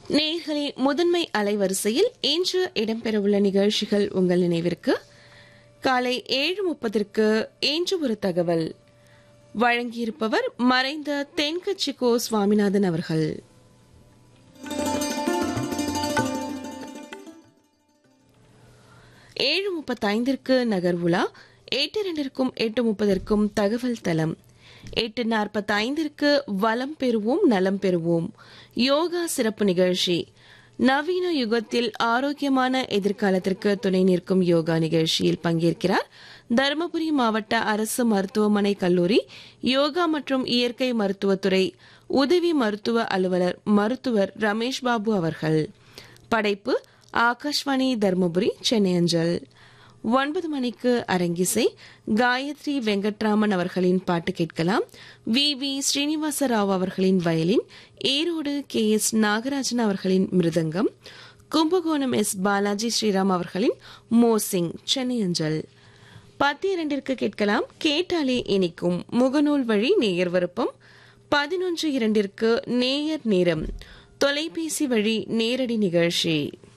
நேயர்களே முதன்மை அலைவரிசையில் இன்று இடம்பெறவுள்ள நிகழ்ச்சிகள் உங்கள் நினைவிற்கு காலை ஏழு முப்பதற்கு இன்று ஒரு தகவல் வழங்கியிருப்பவர் மறைந்த தென்கட்சி கோ சுவாமிநாதன் அவர்கள் ஏழு முப்பத்தைந்திற்கு நகர்வுலா எட்டு இரண்டிற்கும் எட்டு முப்பதற்கும் தகவல் தளம் எட்டு நாற்பத்தைந்திற்கு வளம் பெறுவோம் நலம் பெறுவோம் யோகா சிறப்பு நிகழ்ச்சி நவீன யுகத்தில் ஆரோக்கியமான எதிர்காலத்திற்கு துணை நிற்கும் யோகா நிகழ்ச்சியில் பங்கேற்கிறார் தருமபுரி மாவட்ட அரசு மருத்துவமனை கல்லூரி யோகா மற்றும் இயற்கை மருத்துவத்துறை உதவி மருத்துவ அலுவலர் மருத்துவர் ரமேஷ் பாபு அவர்கள் படைப்பு ஆகாஷ்வாணி தர்மபுரி சென்னை அஞ்சல் ஒன்பது மணிக்கு அரங்கிசை காயத்ரி வெங்கட்ராமன் அவர்களின் பாட்டு கேட்கலாம் வி வி ஸ்ரீனிவாச ராவ் அவர்களின் violin Erode K S Nagarajan அவர்களின் மிருதங்கம் கும்பகோணம் எஸ் பாலாஜி ஸ்ரீராம் அவர்களின் மோசிங் சென்னை அஞ்சல் பத்து இரண்டிற்கு கேட்கலாம் கேட்டாலே இனிக்கும் முகநூல் வழி நேயர் விருப்பம் பதினொன்று இரண்டிற்கு நேயர் நேரம் தொலைபேசி வழி நேரடி நிகழ்ச்சி